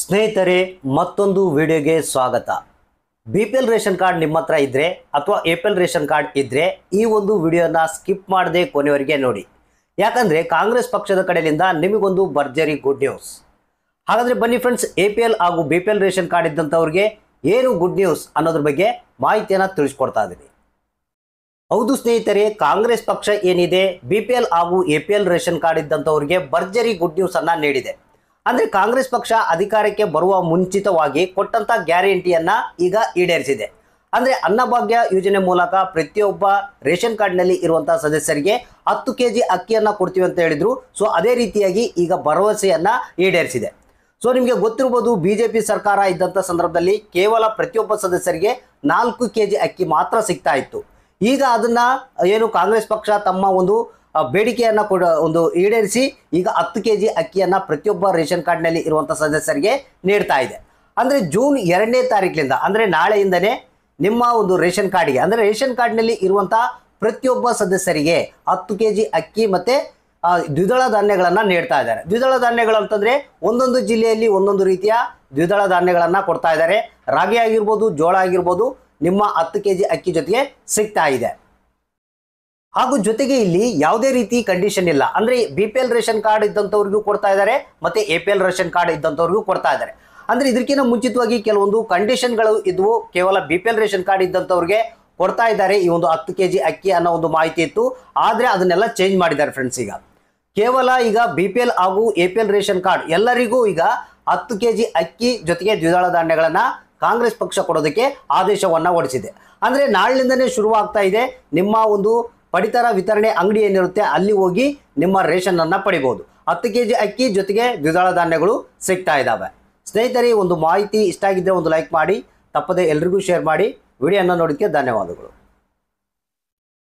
ಸ್ನೇಹಿತರೆ ಮತ್ತೊಂದು ವಿಡಿಯೋಗೆ ಸ್ವಾಗತ B P L ration card ನಿಮ್ಮ ಹತ್ರ ಇದ್ದರೆ ಅಥವಾ A P L ration card ಇದ್ದರೆ ಈ ಒಂದು ವಿಡಿಯೋನ ಸ್ಕಿಪ್ ಮಾಡದೆ ಕೊನೆವರೆಗೆ ನೋಡಿ ಯಾಕಂದರೆ ಕಾಂಗ್ರೆಸ್ ಪಕ್ಷದ ಕಡೆಯಿಂದ ನಿಮಗೊಂದು ಭರ್ಜರಿ ಗುಡ್ ನ್ಯೂಸ್ ಹಾಗಾದರೆ ಬನ್ನಿ ಫ್ರೆಂಡ್ಸ್ ಎ ಪಿ ಎಲ್ ಹಾಗೂ B P L ration card ಇದ್ದಂಥವ್ರಿಗೆ ಏನು ಗುಡ್ ನ್ಯೂಸ್ ಅನ್ನೋದ್ರ ಬಗ್ಗೆ ಮಾಹಿತಿಯನ್ನು ತಿಳಿಸ್ಕೊಡ್ತಾ ಇದ್ದೀನಿ ಹೌದು ಸ್ನೇಹಿತರೆ ಕಾಂಗ್ರೆಸ್ ಪಕ್ಷ ಏನಿದೆ ಬಿ ಪಿ ಎಲ್ ಹಾಗೂ A P L ration card ಇದ್ದಂಥವ್ರಿಗೆ ಭರ್ಜರಿ ಗುಡ್ ನ್ಯೂಸ್ ಅನ್ನ ನೀಡಿದೆ ಅಂದ್ರೆ ಕಾಂಗ್ರೆಸ್ ಪಕ್ಷ ಅಧಿಕಾರಕ್ಕೆ ಬರುವ ಮುಂಚಿತವಾಗಿ ಕೊಟ್ಟಂತ ಗ್ಯಾರಂಟಿಯನ್ನ ಈಗ ಈಡೇರಿಸಿದೆ ಅಂದ್ರೆ ಅನ್ನಭಾಗ್ಯ ಯೋಜನೆ ಮೂಲಕ ಪ್ರತಿಯೊಬ್ಬ ರೇಷನ್ ಕಾರ್ಡ್ನಲ್ಲಿ ಇರುವಂತಹ ಸದಸ್ಯರಿಗೆ ಹತ್ತು ಕೆ ಜಿ ಅಕ್ಕಿಯನ್ನ ಕೊಡ್ತೀವಿ ಅಂತ ಹೇಳಿದ್ರು ಸೊ ಅದೇ ರೀತಿಯಾಗಿ ಈಗ ಭರವಸೆಯನ್ನ ಈಡೇರಿಸಿದೆ ಸೊ ನಿಮಗೆ ಗೊತ್ತಿರ್ಬೋದು ಬಿಜೆಪಿ ಸರ್ಕಾರ ಇದ್ದಂಥ ಸಂದರ್ಭದಲ್ಲಿ ಕೇವಲ ಪ್ರತಿಯೊಬ್ಬ ಸದಸ್ಯರಿಗೆ ನಾಲ್ಕು ಕೆ ಜಿ ಅಕ್ಕಿ ಮಾತ್ರ ಸಿಗ್ತಾ ಇತ್ತು ಈಗ ಅದನ್ನ ಏನು ಕಾಂಗ್ರೆಸ್ ಪಕ್ಷ ತಮ್ಮ ಒಂದು ಆ, ಬೇಡಿಕೆಯನ್ನ ಕೊಡ ಒಂದು ಈಡೇರಿಸಿ ಈಗ ಹತ್ತು ಕೆ ಜಿ ಅಕ್ಕಿಯನ್ನ ಪ್ರತಿಯೊಬ್ಬ ರೇಷನ್ ಕಾರ್ಡ್ನಲ್ಲಿ ಇರುವಂಥ ಸದಸ್ಯರಿಗೆ ನೀಡ್ತಾ ಇದೆ ಅಂದ್ರೆ ಜೂನ್ ಎರಡನೇ ತಾರೀಕಿನಿಂದ ಅಂದ್ರೆ ನಾಳೆಯಿಂದನೇ ನಿಮ್ಮ ಒಂದು ರೇಷನ್ ಕಾರ್ಡ್ಗೆ ಅಂದ್ರೆ ರೇಷನ್ ಕಾರ್ಡ್ನಲ್ಲಿ ಇರುವಂಥ ಪ್ರತಿಯೊಬ್ಬ ಸದಸ್ಯರಿಗೆ ಹತ್ತು ಕೆ ಜಿ ಅಕ್ಕಿ ಮತ್ತೆ ಆ, ದ್ವಿದಳ ಧಾನ್ಯಗಳನ್ನ ನೀಡ್ತಾ ಇದ್ದಾರೆ ದ್ವಿದಳ ಧಾನ್ಯಗಳು ಅಂತಂದ್ರೆ ಒಂದೊಂದು ಜಿಲ್ಲೆಯಲ್ಲಿ ಒಂದೊಂದು ರೀತಿಯ ದ್ವಿದಳ ಧಾನ್ಯಗಳನ್ನ ಕೊಡ್ತಾ ಇದ್ದಾರೆ ರಾಗಿ ಆಗಿರ್ಬೋದು ಜೋಳ ಆಗಿರ್ಬೋದು ನಿಮ್ಮ ಹತ್ತು ಕೆ ಜಿ ಅಕ್ಕಿ ಜೊತೆಗೆ ಸಿಗ್ತಾ ಇದೆ ಹಾಗೂ ಜೊತೆಗೆ ಇಲ್ಲಿ ಯಾವುದೇ ರೀತಿ ಕಂಡೀಷನ್ ಇಲ್ಲ ಅಂದ್ರೆ B P L ration card ಇದ್ದಂಥವ್ರಿಗೂ ಕೊಡ್ತಾ ಇದ್ದಾರೆ ಮತ್ತೆ A P L ration card ಇದ್ದಂಥವ್ರಿಗೂ ಕೊಡ್ತಾ ಇದ್ದಾರೆ ಅಂದ್ರೆ ಇದಕ್ಕಿಂತ ಮುಂಚಿತವಾಗಿ ಕೆಲವೊಂದು ಕಂಡೀಷನ್ಗಳು ಇದ್ವು ಕೇವಲ B P L ration card ಇದ್ದಂಥವ್ರಿಗೆ ಕೊಡ್ತಾ ಇದ್ದಾರೆ ಈ ಒಂದು ಹತ್ತು ಕೆ ಜಿ ಅಕ್ಕಿ ಅನ್ನೋ ಒಂದು ಮಾಹಿತಿ ಇತ್ತು ಆದರೆ ಅದನ್ನೆಲ್ಲ ಚೇಂಜ್ ಮಾಡಿದ್ದಾರೆ ಫ್ರೆಂಡ್ಸ್ ಈಗ ಕೇವಲ ಈಗ ಬಿ ಪಿ ಎಲ್ ಹಾಗೂ A P L ration card ಎಲ್ಲರಿಗೂ ಈಗ ಹತ್ತು ಕೆ ಜಿ ಅಕ್ಕಿ ಜೊತೆಗೆ ದ್ವಿದಳ ಧಾನ್ಯಗಳನ್ನ ಕಾಂಗ್ರೆಸ್ ಪಕ್ಷ ಕೊಡೋದಕ್ಕೆ ಆದೇಶವನ್ನ ಹೊರಡಿಸಿದೆ ಅಂದ್ರೆ ನಾಳಿನಿಂದನೇ ಶುರುವಾಗ್ತಾ ಇದೆ ನಿಮ್ಮ ಒಂದು ಪಡಿತರ ವಿತರಣೆ ಅಂಗಡಿ ಏನಿರುತ್ತೆ ಅಲ್ಲಿ ಹೋಗಿ ನಿಮ್ಮ ರೇಷನ್ ಅನ್ನ ಪಡಿಬಹುದು ಹತ್ತು ಕೆ ಜಿ ಅಕ್ಕಿ ಜೊತೆಗೆ ದ್ವಿದಳ ಧಾನ್ಯಗಳು ಸಿಗ್ತಾ ಇದ್ದಾವೆ ಸ್ನೇಹಿತರೆ ಈ ಒಂದು ಮಾಹಿತಿ ಇಷ್ಟ ಆಗಿದ್ದರೆ ಒಂದು ಲೈಕ್ ಮಾಡಿ ತಪ್ಪದೆ ಎಲ್ರಿಗೂ ಶೇರ್ ಮಾಡಿ ವಿಡಿಯೋನ ನೋಡೋದಕ್ಕೆ ಧನ್ಯವಾದಗಳು